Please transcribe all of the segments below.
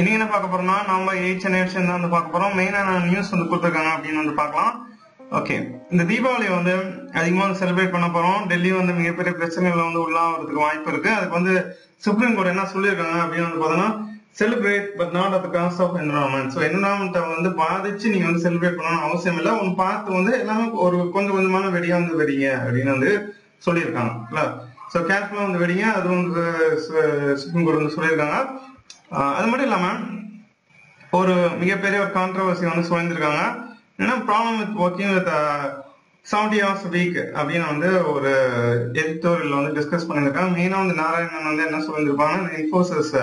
இன்னைக்கு என்ன பார்க்க போறோம்னா நம்ம எயிட் அண்ட் எயிட்ஸ் தான் வந்து பார்க்க போறோம் மெயினான நியூஸ் வந்து கொடுத்துருக்காங்க அப்படின்னு வந்து பார்க்கலாம் ஓகே இந்த தீபாவளி வந்து அதிகமாக வந்து செலிப்ரேட் பண்ண போறோம் டெல்லி வந்து மிகப்பெரிய பிரச்சனைகள் வந்து உள்ளாகிறதுக்கு வாய்ப்பு இருக்கு அதுக்கு வந்து சுப்ரீம் கோர்ட் என்ன சொல்லியிருக்காங்க அப்படின்னு வந்து பார்த்தோம்னா celebrate but not at cost of environment so என்வரான்மெண்ட்டை வந்து பாதிச்சு நீங்க வந்து செலிப்ரேட் பண்ணணும்னு அவசியம் இல்லை ஒன்று பார்த்து வந்து எல்லாமே ஒரு கொஞ்சம் கொஞ்சமான வெடியா வந்து வெடிங்க அப்படின்னு வந்து சொல்லியிருக்காங்க இல்ல ஸோ கேர்ஃபுல்லாக வந்து வெடிங்க அது வந்து சுப்ரீம் கோர்ட் வந்து சொல்லியிருக்காங்க ஆஹ் அது மட்டும் இல்லாம ஒரு மிகப்பெரிய ஒரு கான்ட்ரவர்சி வந்து சொல்லியிருக்காங்க ஏன்னா problem with working with seventy hours week அப்படின்னு வந்து ஒரு எடிட்டோரியல் வந்து டிஸ்கஸ் பண்ணியிருக்காங்க மெயினா வந்து நாராயணன் வந்து என்ன சொல்லியிருப்பாங்கன்னா இன்ஃபோசிஸ்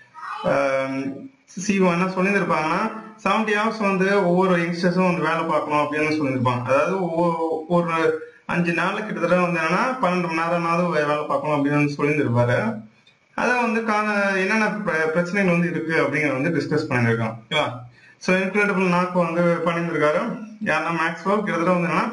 சிஓ என்ன சொல்லியிருப்பாங்கன்னா செவன்டி ஹவர்ஸ் வந்து ஒவ்வொரு யங்ஸ்டர்ஸும் வந்து வேலை பார்க்கணும் அப்படின்னு சொல்லியிருப்பாங்க அதாவது ஒவ்வொரு ஒரு அஞ்சு நாள் கிட்டத்தட்ட வந்து என்னன்னா பன்னெண்டு மணி நேரமாவது வேலை பார்க்கணும் அப்படின்னு வந்து சொல்லியிருப்பாரு அதை வந்து காண என்னென்ன பிர- பிரச்சனைகள் வந்து இருக்கு அப்படிங்கறத வந்து டிஸ்கஸ் பண்ணியிருக்கான் ஓகேவா ஸோ இன்க்ரெடிபிள் நாக்கு வந்து பண்ணியிருக்காரு யாருன்னா மேக்ஸ்வோ கிட்டத்தட்ட வந்து என்னன்னா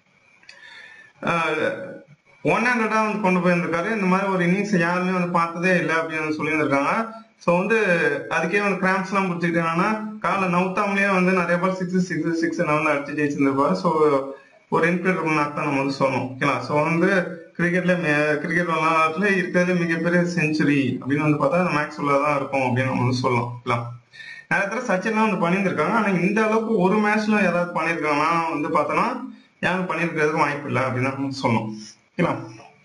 ஒன் ஹண்ட்ரடா வந்து கொண்டு போயிருந்திருக்காரு இந்த மாதிரி ஒரு இன்னிங்ஸ் யாருமே வந்து பார்த்ததே இல்லை அப்படின்னு வந்து சொல்லியிருந்திருக்காங்க ஸோ வந்து அதுக்கே வந்து கிராம்ஸ் எல்லாம் பிடிச்சிக்கிட்டு என்னன்னா காலை நவுத்தாமலேயே வந்து நிறைய பேர் சிக்ஸ் சிக்ஸ் சிக்ஸ் வந்து அடிச்சு ஜெயிச்சிருந்திருப்பாரு ஸோ ஒரு இன்க்ரெடிபிள் நாக் தான் நம்ம வந்து சொன்னோம் ஓகேங்களா ஸோ வந்து கிரிக்கெட்ல கிரிக்கெட் விளையாட்டுல இருக்கிறதுல மிகப்பெரிய செஞ்சுரி அப்படின்னு வந்து பார்த்தா அந்த மேக்ஸ்வெல்ல தான் இருக்கும் அப்படின்னு நம்ம வந்து சொல்லலாம் ஓகேங்களா நிறைய தடவை சச்சின்லாம் வந்து பண்ணியிருந்திருக்காங்க ஆனா இந்த அளவுக்கு ஒரு மேட்ச்ல யாராவது பண்ணியிருக்காங்கன்னா வந்து பார்த்தோன்னா யாரும் பண்ணியிருக்கிறதுக்கு வாய்ப்பு இல்லை அப்படின்னு தான் நம்ம சொல்லணும் ஓகேங்களா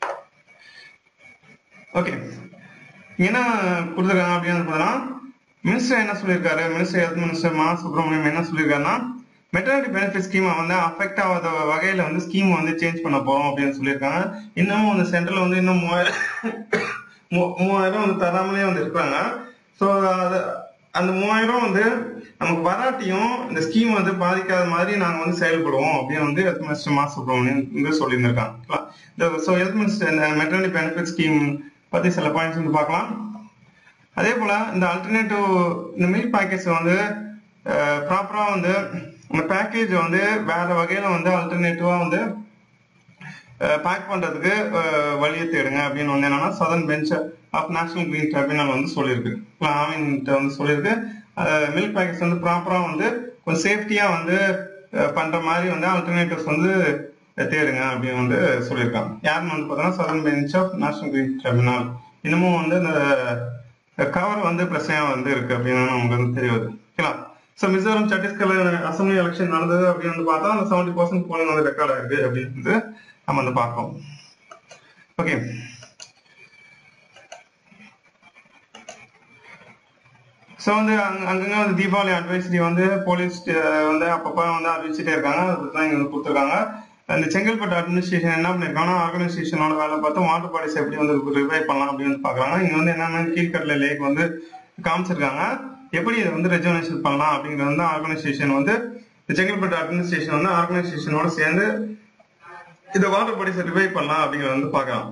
ஓகே என்ன கொடுத்துருக்காங்க அப்படின்னு பார்த்தோன்னா மினிஸ்டர் என்ன சொல்லியிருக்காரு மினிஸ்டர் ஹெல்த் மினிஸ்டர் மா சுப்பிரமணியம் என்ன சொல்லியிருக்காருன்னா மெட்டர்னிட்டி பெனிஃபிட் ஸ்கீமை வந்து அஃபெக்ட் ஆகாத வகையில வந்து ஸ்கீம் வந்து சேஞ்ச் பண்ண போறோம் அப்படின்னு சொல்லியிருக்காங்க இன்னமும் வந்து சென்ட்ரல் வந்து இன்னும் மூவாயிரம் மூ- மூவாயிரம் வந்து தராமலே வந்து இருக்காங்க ஸோ அது அந்த மூவாயிரம் வந்து நமக்கு வராட்டியும் இந்த ஸ்கீம் வந்து பாதிக்காத மாதிரி நாங்க வந்து செயல்படுவோம் அப்படின்னு வந்து ஹெல்த் மினிஸ்டர் மா சுப்பிரமணியன் வந்து சொல்லியிருந்திருக்காங்க ஸோ ஹெல்த் மினிஸ்டர் இந்த மெட்டர்னிட்டி பெனிஃபிட் ஸ்கீம் பத்தி சில பாயிண்ட்ஸ் வந்து பார்க்கலாம் அதே போல இந்த அல்டர்னேட்டிவ் இந்த மீல் பேக்கேஜ் வந்து ப்ராப்பரா வந்து இந்த பேக்கேஜ் வந்து வேற வகையில வந்து அல்டர்னேட்டிவா வந்து பேக் பண்றதுக்கு அஹ், வழியை தேடுங்க அப்படின்னு வந்து என்னன்னா southern bench of national green tribunal வந்து சொல்லியிருக்கு ஆவின்ட்ட வந்து சொல்லியிருக்கு மில்க் பேக்கேஜ் வந்து ப்ராப்பரா வந்து கொஞ்சம் சேஃப்டியா வந்து அஹ், பண்ற மாதிரி வந்து ஆல்டர்னேட்டிவ்ஸ் வந்து தேடுங்க அப்படின்னு வந்து சொல்லியிருக்காங்க யாருன்னு வந்து பார்த்தோம்னா southern bench of national green tribunal இன்னமும் வந்து இந்த கவர் வந்து பிரச்சனையா வந்து இருக்கு அப்படின்னு நமக்கு வந்து தெரிய வருது ஓகேங்களா ஸோ மிசோரம் சத்தீஸ்கர்ல அசம்பிளி எலெக்ஷன் நடந்தது அப்படின்னு வந்து பார்த்தா அந்த செவன்டி பர்சன்ட் போலிங் வந்து ரெக்கார்ட் ஆயிருக்கு அப்படின்னு வந்து நம்ம வந்து பார்க்கோம் ஓகே ஸோ வந்து அங்க அங்கங்க வந்து தீபாவளி அட்வைசரி வந்து போலீஸ் வந்து அப்பப்போ வந்து அறிவிச்சுட்டே இருக்காங்க அதை பற்றி தான் இங்க வந்து கொடுத்துருக்காங்க இந்த செங்கல்பட்டு அட்மினிஸ்ட்ரேஷன் என்ன பண்ணிருக்காங்கன்னா ஆர்கனைசேஷனோட வேலை பார்த்து வாட்டர் பாடிஸ் எப்படி வந்து ரிவைவ் பண்ணலாம் அப்படின்னு வந்து பார்க்குறாங்க இங்க வந்து என்னென்ன கீழ்கடலை லேக் வந்து காமிச்சிருக்காங்க எப்படி இதை வந்து ரெஜுவனேஷன் பண்ணலாம் அப்படிங்கிறது வந்து ஆர்கனைசேஷன் வந்து இந்த செங்கல்பட்டு அட்மினிஸ்ட்ரேஷன் வந்து ஆர்கனைசேஷனோட சேர்ந்து இந்த வாட்டர் பாடிஸை ரிவைவ் பண்ணலாம் அப்படிங்கிறத வந்து பார்க்கலாம்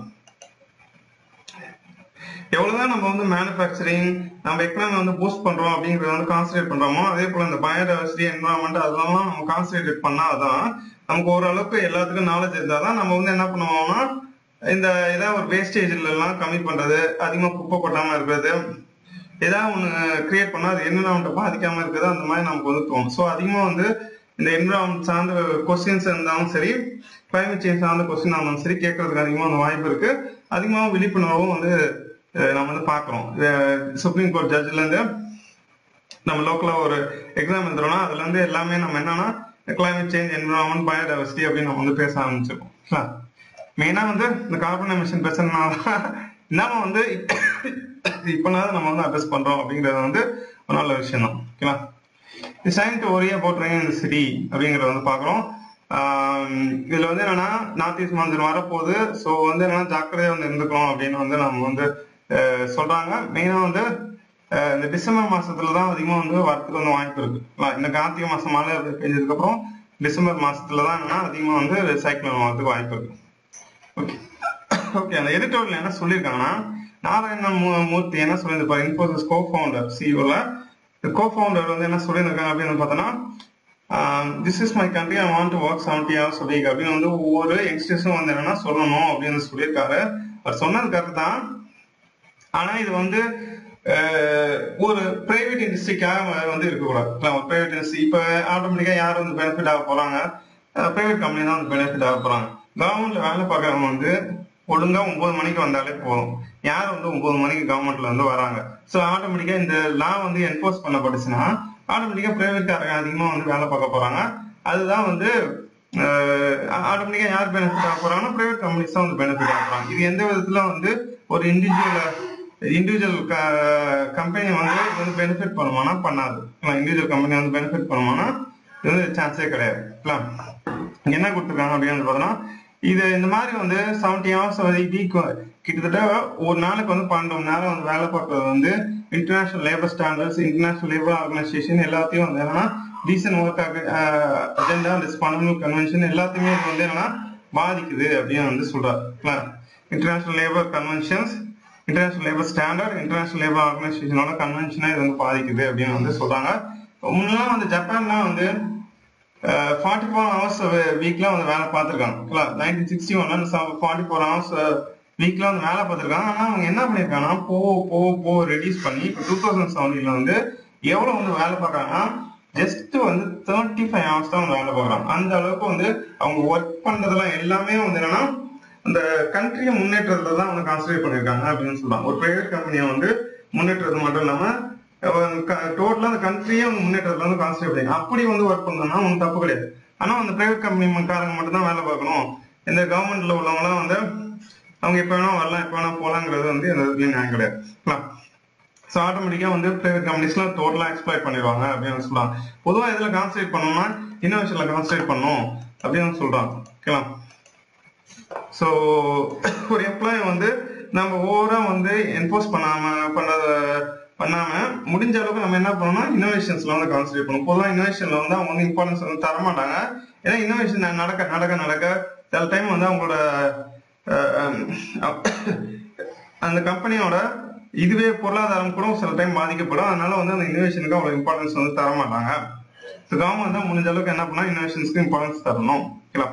எவ்வளவுதான் நம்ம வந்து மேனுஃபேக்சரிங் நம்ம எக்கனாமி வந்து பூஸ்ட் பண்றோம் அப்படிங்கறத வந்து கான்சன்ட்ரேட் பண்றோமோ அதே போல இந்த பயோடைவர்சிட்டி என்வரான்மெண்ட் அதெல்லாம் நம்ம கான்சன்ட்ரேட் பண்ணாதான் நமக்கு ஓரளவுக்கு எல்லாத்துக்கும் நாலேஜ் இருந்தாதான் நம்ம வந்து என்ன பண்ணுவோம்னா இந்த ஏதாவது ஒரு வேஸ்டேஜ்ல எல்லாம் கம்மி பண்றது அதிகமா குப்பை கொட்டாம இருக்கிறது ஏதாவது ஒண்ணு கிரியேட் பண்ணா அது என்விரான்மெண்ட் பாதிக்காம இருக்கிறது அந்த மாதிரி நமக்கு வந்து தோணும் ஸோ அதிகமா வந்து இந்த என்விரான்மெண்ட் சார்ந்த கொஸ்டின்ஸ் இருந்தாலும் சரி கிளைமேட் சேஞ்ச் சார்ந்த கொஸ்டின் இருந்தாலும் சரி கேட்கறதுக்கு அதிகமாக வந்து வாய்ப்பு இருக்கு அதிகமாக விழிப்புணர்வும் வந்து அஹ், நம்ம வந்து பார்க்குறோம் சுப்ரீம் கோர்ட் ஜட்ஜ்ல இருந்து நம்ம லோக்கலா ஒரு எக்ஸாம் எழுதுறோம்னா அதுல இருந்து எல்லாமே நம்ம என்னன்னா கிளைமேட் சேஞ்ச் என்விரான்மெண்ட் பயோடைவர்சிட்டி அப்படின்னு நம்ம வந்து பேச ஆரம்பிச்சிருக்கோம் மெயினா வந்து இந்த கார்பன் எமிஷன் பிரச்சனைனால நாம வந்து இப்பனாவது நம்ம வந்து அட்ரஸ் பண்றோம் அப்படிங்கறது வந்து ஒரு நல்ல விஷயம் தான் ஓகேங்களா it's time to worry about rain இந்த சிட்டி அப்படிங்கறத வந்து பாக்குறோம் ஆம், இதுல வந்து என்னன்னா நார்த் ஈஸ்ட் மான்சூன் வரப்போகுது ஸோ வந்து என்னன்னா ஜாக்கிரதையா வந்து இருந்துக்கணும் அப்படின்னு வந்து நம்ம வந்து அஹ், சொல்றாங்க மெயினா வந்து அஹ், இந்த டிசம்பர் மாசத்துல தான் அதிகமா வந்து வரத்துக்கு வந்து வாய்ப்பு இருக்கு இல்ல, இந்த கார்த்திகை மாசம் மழை பெஞ்சதுக்கு அப்புறம் டிசம்பர் மாசத்துல தான் என்னன்னா அதிகமா வந்து சைக்ளோன் வரதுக்கு வாய்ப்பு இருக்கு ஓகே ஓகே அந்த எடிட்டோரியல் என்ன சொல்லியிருக்காங்கன்னா நாராயணன் மூ- மூர்த்தி என்ன சொல்லியிருப்பாரு இன்ஃபோசிஸ் கோ ஃபவுண்டர் சிஇஓல கோ ஃபவுண்டர் வந்து என்ன சொல்லியிருக்காங்க அப்படின்னு பார்த்தோன்னா this is my country I want to work seventy hours week அப்படின்னு வந்து ஒவ்வொரு யங்ஸ்டர்ஸும் வந்து என்னன்னா சொல்லணும் அப்படின்னு சொல்லியிருக்காரு அவர் சொன்னது கரெக்ட் தான் ஆனா இது வந்து அஹ், ஒரு பிரைவேட் இண்டஸ்ட்ரிக்காக வந்து இருக்கக்கூடாது இப்ப ஒரு பிரைவேட் இண்டஸ்ட்ரி இப்ப ஆட்டோமேட்டிக்கா யார் வந்து பெனிஃபிட் ஆக போறாங்க பிரைவேட் கம்பெனி தான் வந்து பெனிஃபிட் ஆக போறாங்க கவர்மெண்ட்ல வேலை பார்க்கறவங்க வந்து ஒழுங்கா ஒன்பது மணிக்கு வந்தாலே போதும் யார் வந்து ஒன்பது மணிக்கு கவர்மெண்ட்ல வந்து வராங்க ஸோ ஆட்டோமேட்டிக்கா இந்த லா வந்து என்போர்ஸ் பண்ணப்பட்டுச்சுன்னா ஆட்டோமேட்டிக்கா பிரைவேட் காரங்க அதிகமா வந்து வேலை பார்க்க போறாங்க அதுதான் வந்து ஆட்டோமேட்டிக்கா யார் பெனிஃபிட் ஆக போறாங்கன்னா பிரைவேட் கம்பெனிஸ் தான் வந்து பெனிஃபிட் ஆக போறாங்க இது எந்த விதத்துல வந்து ஒரு இண்டிவிஜுவல் இண்டிவிஜுவல் கம்பெனி வந்து இது வந்து பெனிஃபிட் பண்ணுமானா பண்ணாது இண்டிவிஜுவல் கம்பெனி வந்து பெனிஃபிட் பண்ணுமானா இது வந்து சான்ஸே கிடையாது இல்ல? இங்க என்ன கொடுத்துருக்காங்க அப்படின்னு வந்து பார்த்தோம்னா இது இந்த மாதிரி வந்து செவன்டி ஹவர்ஸ் வீக் கிட்டத்தட்ட ஒரு நாளைக்கு வந்து பன்னெண்டு மணி நேரம் வந்து வேலை பார்க்கறது வந்து international labour standards international labour organisation எல்லாத்தையும் வந்து என்னன்னா decent work agenda fundamental convention எல்லாத்தையுமே இது வந்து என்னன்னா பாதிக்குது அப்படின்னு வந்து சொல்றாரு international labour conventions international labour standard international labour ஆர்கனைசேஷனோட கன்வென்ஷனை இது வந்து பாதிக்குது அப்படின்னு வந்து சொல்றாங்க முன்னெல்லாம் வந்து ஜப்பான்லாம் வந்து ஃபார்ட்டி ஃபோர் ஹவர்ஸ் வீக்ல வந்து வேலை பார்த்துருக்காங்க நைன்டீன் சிக்ஸ்டி ஒன்ல ஃபார்ட்டி ஃபோர் ஹவர்ஸ் வீக்ல வந்து வேலை பார்த்துருக்காங்க ஆனா அவங்க என்ன பண்ணிருக்காங்கன்னா போ போ போ ரெடியூஸ் பண்ணி இப்போ டூ தௌசண்ட் செவன்டீன்ல வந்து எவ்வளவு வந்து வேலை பார்க்கறாங்கன்னா ஜஸ்ட் வந்து தேர்ட்டி ஃபைவ் ஹவர்ஸ் தான் வந்து வேலை பார்க்கறாங்க அந்த அளவுக்கு வந்து அவங்க ஒர்க் பண்றதெல்லாம் எல்லாமே வந்து என்னன்னா அந்த கண்ட்ரியை முன்னேற்றத்துல தான் வந்து கான்சன்ட்ரேட் பண்ணிருக்காங்க அப்படின்னு சொல்றாங்க ஒரு பிரைவேட் கம்பெனியை வந்து முன்னேற்றது மட்டும் இல்லாம டோட்டலா அந்த கண்ட்ரியே வந்து முன்னேற்றத்துல வந்து கான்சன்ட்ரேட் பண்ணி அப்படி வந்து ஒர்க் பண்ணோம்னா ஒன்றும் தப்பு கிடையாது ஆனா அந்த பிரைவேட் கம்பெனி காரங்க மட்டும் தான் வேலை பார்க்கணும் இந்த கவர்மெண்ட்ல உள்ளவங்கலாம் வந்து அவங்க எப்ப வேணா வரலாம் எப்ப வேணா போலாங்கிறது வந்து எந்த இதுலயும் நியாயம் கிடையாது ஸோ ஆட்டோமேட்டிக்கா வந்து பிரைவேட் கம்பெனிஸ்லாம் டோட்டலா எக்ஸ்ப்ளாய்ட் பண்ணிடுவாங்க அப்படின்னு சொல்றாங்க பொதுவா இதுல கான்சன்ட்ரேட் பண்ணணும்னா இன்னோவேஷன்ல கான்சன்ட்ரேட் பண்ணணும் அப்படின்னு சொல்றாங்க ஓகேவா ஸோ ஒரு எம்ப்ளாயி வந்து நம்ம ஓவரா வந்து என்போஸ் பண்ணாம பண்ணத பண்ணாம முடிஞ்ச அளவுக்கு நம்ம என்ன பண்ணணும்னா இன்னோவேஷன்ஸ்ல வந்து கான்சன்ட்ரேட் பண்ணணும் பொதுவாக இன்னோவேஷன்ல வந்து அவங்க வந்து இம்பார்ட்டன்ஸ் வந்து தர மாட்டாங்க ஏன்னா இன்னோவேஷன் நடக்க நடக்க நடக்க சில டைம் வந்து அவங்களோட அஹ், அந்த கம்பெனியோட இதுவே பொருளாதாரம் கூட சில டைம் பாதிக்கப்படும் அதனால வந்து அந்த இன்னோவேஷனுக்கு அவ்வளவு இம்பார்ட்டன்ஸ் வந்து தர மாட்டாங்க கவர்மெண்ட் தான் முடிஞ்ச அளவுக்கு என்ன பண்ணா இன்னோவேஷன்ஸ்க்கு இம்பார்ட்டன்ஸ் தரணும் ஓகேவா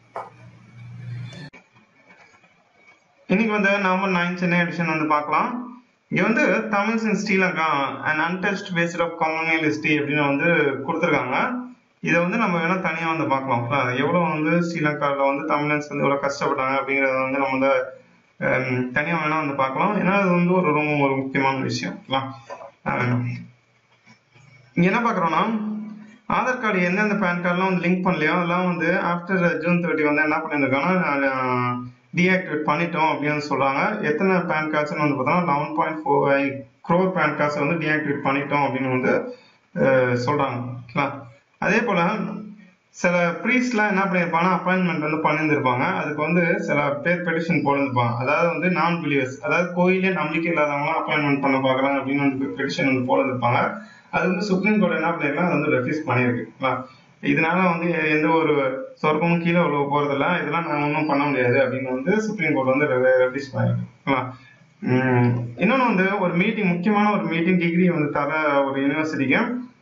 இன்னைக்கு வந்து நவம்பர் நைன் சென்னை எடிஷன் வந்து பார்க்கலாம் இங்க வந்து Tamils in Sri Lanka and untested based of communal history அப்படின்னு வந்து கொடுத்துருக்காங்க இதை வந்து நம்ம வேணா தனியா வந்து பார்க்கலாம் அஹ் எவ்வளவு வந்து ஸ்ரீலங்காவில் வந்து தமிழன்ஸ் வந்து எவ்வளவு கஷ்டப்பட்டாங்க அப்படிங்கறத வந்து நம்ம வந்து ஹம், தனியா வேணா வந்து பார்க்கலாம் ஏன்னா அது வந்து ஒரு ரொம்ப ஒரு முக்கியமான விஷயம் அஹ் இங்க என்ன பாக்குறோம்னா ஆதார் கார்டு எந்தெந்த பேன் கார்டுலாம் வந்து லிங்க் பண்ணலையோ அதெல்லாம் வந்து ஆஃப்டர் ஜூன் தேர்ட்டி வந்து என்ன பண்ணியிருக்காங்கன்னா டீஆக்டிவேட் பண்ணிட்டோம் அப்படின்னு சொல்றாங்க எத்தனை பேன் கார்ட்ஸ்னு வந்து பார்த்தோம்னா eleven point four crore PAN cards வந்து டீஆக்டிவேட் பண்ணிட்டோம் அப்படின்னு வந்து அஹ், சொல்றாங்க ஓகேங்களா? அதே போல சில ப்ரீஸ்ட்லாம் என்ன பண்ணியிருப்பாங்கன்னா அப்பாயின்மெண்ட் வந்து பண்ணியிருந்திருப்பாங்க அதுக்கு வந்து சில பேர் பெட்டிஷன் போட்டிருப்பாங்க அதாவது வந்து நான் பிலீவர்ஸ் அதாவது கோயிலே நம்பிக்கை இல்லாதவங்களாம் அப்பாயின்மெண்ட் பண்ண பார்க்குறாங்க அப்படின்னு வந்து பெட்டிஷன் வந்து போட்டிருப்பாங்க அது வந்து சுப்ரீம் கோர்ட் என்ன பண்ணிருக்கலாம் அது வந்து ரெஃப்யூஸ் பண்ணியிருக்கு ஓகேங்களா? இதனால வந்து எந்த ஒரு சொர்க்கமும் கீழே உள்ள போறதில்ல இதெல்லாம் நான் ஒன்றும் பண்ண முடியாது அப்படின்னு வந்து சுப்ரீம் கோர்ட் வந்து ரெஃப்யூஸ் பண்ணியிருக்கு ஓகேங்களா? உம் இன்னொன்னு வந்து ஒரு மீட்டிங் முக்கியமான ஒரு மீட்டிங் டிகிரி வந்து தர ஒரு யூனிவர்சிட்டிக்கு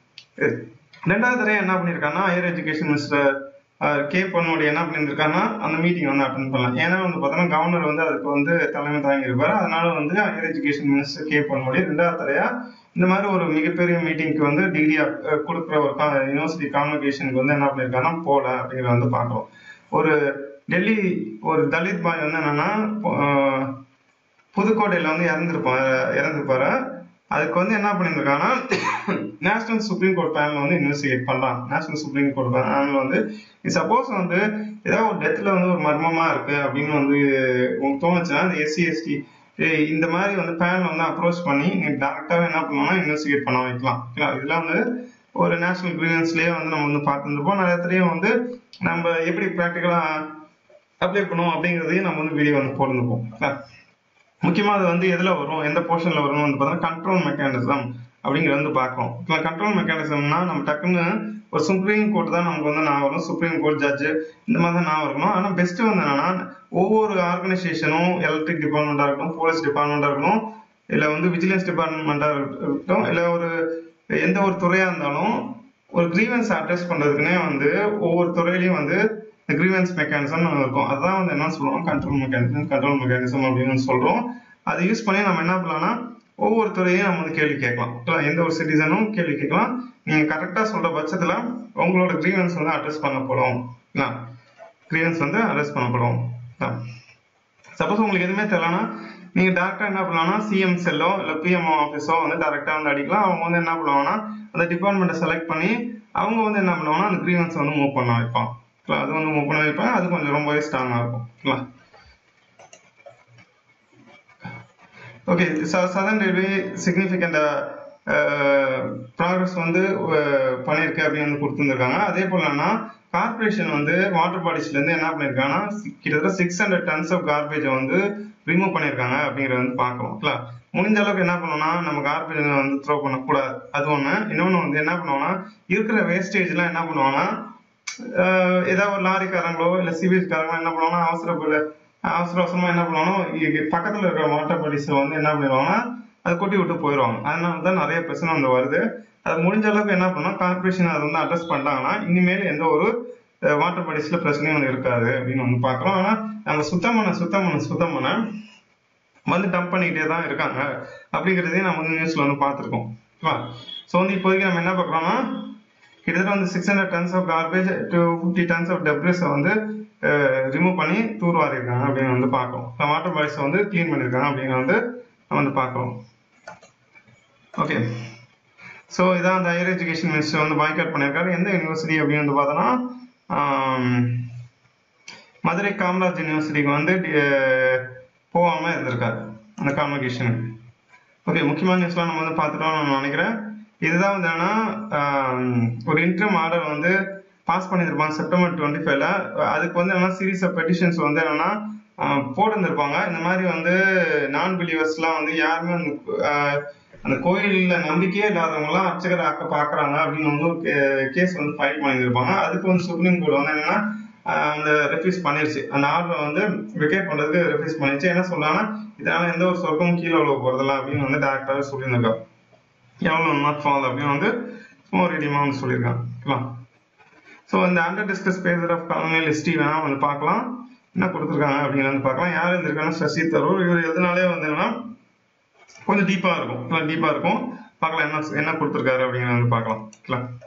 ரெண்டாவது தடவை என்ன பண்ணிருக்காங்கன்னா higher education minister K Ponmudi என்ன பண்ணியிருக்காங்கன்னா அந்த மீட்டிங் வந்து அட்டன் பண்ணலாம் ஏன்னா வந்து பார்த்தோன்னா கவர்னர் வந்து அதுக்கு வந்து தலைமை தாங்கியிருப்பாரு அதனால வந்து higher education minister K Ponmudi ரெண்டாவது தடையா இந்த மாதிரி ஒரு மிகப்பெரிய மீட்டிங்க்கு வந்து டிகிரி கொடுக்குற ஒரு யூனிவர்சிட்டி கான்வெகேஷனுக்கு வந்து என்ன பண்ணியிருக்காங்கன்னா போல அப்படிங்கிறத வந்து பார்க்குறோம் ஒரு டெல்லி ஒரு தலித் பாய் வந்து என்னன்னா அஹ், புதுக்கோட்டையில வந்து இறந்துருப்பாரு இறந்துருப்பாரு அதுக்கு வந்து என்ன பண்ணியிருக்காங்கன்னா நேஷனல் சுப்ரீம் கோர்ட் பேனல் வந்து இன்வெஸ்டிகேட் பண்றாங்க நேஷனல் சுப்ரீம் கோர்ட் பேனல் வந்து சப்போஸ் வந்து ஏதாவது ஒரு டெத்ல வந்து ஒரு மர்மமா இருக்கு அப்படின்னு வந்து உங்களுக்கு தோணுச்சுன்னா இந்த எஸ்சி எஸ்டி இந்த மாதிரி வந்து பேனல் வந்து அப்ரோச் பண்ணி நீங்க டேரக்டாவே என்ன பண்ணலாம்னா இன்வெஸ்டிகேட் பண்ண வைக்கலாம் ஓகேங்களா? இதெல்லாம் வந்து ஒரு நேஷனல் கிரீவன்ஸ்லயே வந்து நம்ம வந்து பார்த்துருப்போம் நிறைய இடத்துலயும் வந்து நம்ம எப்படி ப்ராக்டிக்கலா அப்ளை பண்ணுவோம் அப்படிங்கிறதையும் நம்ம வந்து வீடியோ வந்து போட்டுருப்போம் ஓகேங்களா? முக்கியமா அது வந்து எதுல வரும் எந்த போர்ஷன்ல வரும் வந்து பார்த்தீங்கன்னா கண்ட்ரோல் மெக்கானிசம் அப்படிங்கிறது வந்து பார்க்கணும் இப்போ கண்ட்ரோல் மெக்கானிசம்னா நம்ம டக்குன்னு ஒரு சுப்ரீம் கோர்ட் தான் நமக்கு வந்து நான் வரும் சுப்ரீம் கோர்ட் ஜட்ஜ் இந்த மாதிரி தான் நான் இருக்கணும் ஆனா பெஸ்ட் வந்து என்னன்னா ஒவ்வொரு ஆர்கனைசேஷனும் எலக்ட்ரிக் டிபார்ட்மெண்டா இருக்கட்டும் போலீஸ் டிபார்ட்மெண்டா இருக்கட்டும் இல்ல வந்து விஜிலன்ஸ் டிபார்ட்மெண்டா இருக்கட்டும் இல்ல ஒரு எந்த ஒரு துறையா இருந்தாலும் ஒரு கிரீவன்ஸ் அட்ரஸ் பண்றதுக்குன்னே வந்து ஒவ்வொரு துறையிலயும் வந்து இந்த கிரீவன்ஸ் மெக்கானிசம் இருக்கும் அதான் வந்து என்ன சொல்லுவோம் கண்ட்ரோல் மெக்கானிசம் கண்ட்ரோல் மெக்கானிசம் அப்படின்னு சொல்றோம் அதை யூஸ் பண்ணி நம்ம என்ன பண்ணலாம்னா ஒவ்வொருத்தரையும் நம்ம வந்து கேள்வி கேட்கலாம் ஓகேவா? எந்த ஒரு சிட்டிசனும் கேள்வி கேட்கலாம் நீங்க கரெக்டா சொல்ற பட்சத்துல உங்களோட கிரீவன்ஸ் வந்து அட்ரஸ் பண்ணப்படும் கிரீவன்ஸ் வந்து அட்ரஸ் பண்ணப்படும் சப்போஸ் உங்களுக்கு எதுவுமே தெரியலனா நீங்க டேரக்டா என்ன பண்ணலாம்னா சிஎம் செல்லோ இல்ல பிஎம்ஓ ஆஃபீஸோ வந்து டேரக்டா வந்து அடிக்கலாம் அவங்க வந்து என்ன பண்ணுவாங்கன்னா அந்த டிபார்ட்மெண்ட்டை செலக்ட் பண்ணி அவங்க வந்து என்ன பண்ணுவாங்கன்னா அந்த கிரீவன்ஸ் வந்து மூவ் பண்ண வைப்பாங்க ஓகேவா? அது வந்து மூவ் பண்ண வைப்பாங்க அது கொஞ்சம் ரொம்பவே ஸ்ட்ராங்கா இருக்கும் ஓகேவா? Okay southern railway significant progress வந்து அஹ், பண்ணியிருக்கு அப்படின்னு வந்து கொடுத்துருந்துருக்காங்க அதே போலன்னா கார்பரேஷன் வந்து வாட்டர் பாடிஸ்ல இருந்து என்ன பண்ணிருக்காங்கன்னா கிட்டத்தட்ட சிக்ஸ் ஹண்ட்ரட் டன்ஸ் ஆஃப் கார்பேஜை வந்து ரிமூவ் பண்ணிருக்காங்க அப்படிங்கறத வந்து பார்க்கணும் முடிஞ்ச அளவுக்கு என்ன பண்ணணும்னா நம்ம கார்பேஜ் வந்து த்ரோ பண்ணக்கூடாது அது ஒண்ணு இன்னொன்னு வந்து என்ன பண்ணுவாங்கன்னா இருக்கிற வேஸ்டேஜ் எல்லாம் என்ன பண்ணுவாங்கன்னா ஆஹ் ஏதாவது ஒரு லாரிக்காரங்களோ இல்ல சிவிஎஸ் காரங்களோ என்ன பண்ணுவாங்கன்னா அவசரப்பட அவசர அவசரமா என்ன பண்ணுவாங்கன்னா இ- பக்கத்துல இருக்கிற வாட்டர் பாடிஸ் வந்து என்ன பண்ணிடுவாங்கன்னா அதை கொட்டி விட்டு போயிடுவாங்க அதனால தான் நிறைய பிரச்சனை வந்து வருது அது முடிஞ்ச அளவுக்கு என்ன பண்ணா கார்பரேஷன் அதை வந்து அட்ரஸ் பண்ணிட்டாங்கன்னா இனிமேல் எந்த ஒரு வாட்டர் பாடிஸ்ல பிரச்சனையும் வந்து இருக்காது அப்படின்னு வந்து பாக்குறோம் ஆனா நாங்க சுத்தம் பண்ண சுத்தம் பண்ண சுத்தம் பண்ண வந்து டம்ப் பண்ணிக்கிட்டே தான் இருக்காங்க அப்படிங்கிறதையும் நம்ம வந்து நியூஸ்ல வந்து பார்த்துருக்கோம் ஓகேவா ஸோ வந்து இப்போதைக்கு நம்ம என்ன பார்க்குறோம்னா கிட்டத்தட்ட வந்து six hundred tons of garbage to fifty tons of டெப்ரிஸை வந்து ரிமூவ் பண்ணி தூர்வாரி இருக்காங்க அப்படின்னு வந்து பார்க்கணும் வாட்டர் பாய்ஸை வந்து க்ளீன் பண்ணியிருக்காங்க அப்படின்னு வந்து நம்ம வந்து பார்க்குறோம் ஓகே ஸோ இதான் அந்த ஹையர் எஜுகேஷன் மினிஸ்டர் வந்து பாய்காட் பண்ணியிருக்காரு எந்த யூனிவர்சிட்டி அப்படின்னு வந்து பார்த்தோன்னா ஆம், மதுரை காமராஜ் யூனிவர்சிட்டிக்கு வந்து அஹ், போகாம இருந்திருக்காரு அந்த கான்வகேஷனுக்கு ஓகே முக்கியமான நியூஸ்லாம் நம்ம வந்து பார்த்துட்டோம்னு நான் நினைக்கிறேன் இதுதான் வந்து என்னன்னா ஆம், ஒரு இன்ட்ரம் ஆர்டர் வந்து பாஸ் பண்ணியிருப்பாங்க செப்டம்பர் டுவெண்ட்டி ஃபைவ்ல அதுக்கு வந்து என்னன்னா சீரீஸ் ஆஃப் பெட்டிஷன்ஸ் வந்து என்னன்னா ஆஹ், போட்டிருந்திருப்பாங்க இந்த மாதிரி வந்து நான் பிலீவர்ஸ்லாம் வந்து யாருமே அந்த ஆஹ், அந்த கோயில்ல நம்பிக்கையே இல்லாதவங்கலாம் அர்ச்சகர் ஆக்க பாக்குறாங்க அப்படின்னு வந்து ஒரு கேஸ் வந்து ஃபைல் பண்ணியிருப்பாங்க அதுக்கு வந்து சுப்ரீம் கோர்ட் வந்து என்னன்னா ஆஹ், அந்த ரெஃப்யூஸ் பண்ணிருச்சு அந்த ஆர்டர் வந்து விக்கெட் பண்றதுக்கு ரெஃப்யூஸ் பண்ணிருச்சு என்ன சொல்றாங்கன்னா இதனால எந்த ஒரு சொர்க்கமும் கீழே உள்ள போறதில்ல அப்படின்னு வந்து டேரக்டாவே சொல்லியிருந்திருக்காங்க எவ்வளவு நாட் ஃபால் அப்படின்னு வந்து சும்மா ஒரு இடியமா வந்து சொல்லியிருக்காங்க ஓகேவா ஸோ இந்த undiscussed pages of colonial history வேணா வந்து பார்க்கலாம் என்ன கொடுத்துருக்காங்க அப்படின்னு வந்து பார்க்கலாம் யார் இருந்திருக்காங்க சசி தரூர் இவர் எதனாலே வந்து என்னன்னா கொஞ்சம் டீப்பா இருக்கும் டீப்பா இருக்கும் பார்க்கலாம் என்ன என்ன கொடுத்துருக்காரு அப்படின்னு வந்து பார்க்கலாம் ஓகேங்களா